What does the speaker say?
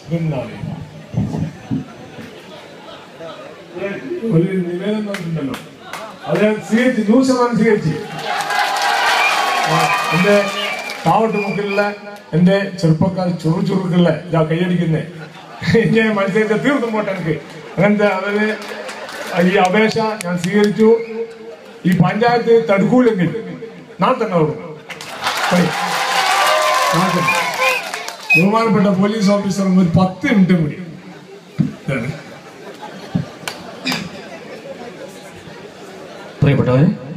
ഇതെന്താണ് ഒരു നിവേദനം തന്നിട്ടുണ്ടല്ലോ അത് ഞാൻ സ്വീകരിച്ച് നൂറ് ശതമാനം സ്വീകരിച്ച് ആ, എന്റെ പാവട്ട് മുക്കിലുള്ള എന്റെ ചെറുപ്പക്കാർ ചുറു ചുറുക്കുള്ള ഇതാ കൈയടിക്കുന്നേ ഞാൻ മത്സരിച്ച തീർത്തും പോട്ടെ എനിക്ക് അങ്ങനത്തെ അവര് ഈ അപേക്ഷ ഞാൻ സ്വീകരിച്ചു ഈ പഞ്ചായത്ത് തടുക്കൂലെങ്കിൽ നാളെ തന്നെ കൊടുക്കും പോയി. നാളെ തന്നെ. ബഹുമാനപ്പെട്ട പോലീസ് ഓഫീസർ ഒരു പത്ത് മിനിറ്റ് കൂടി ഇതാണ്. പ്രിയപ്പെട്ടവരെ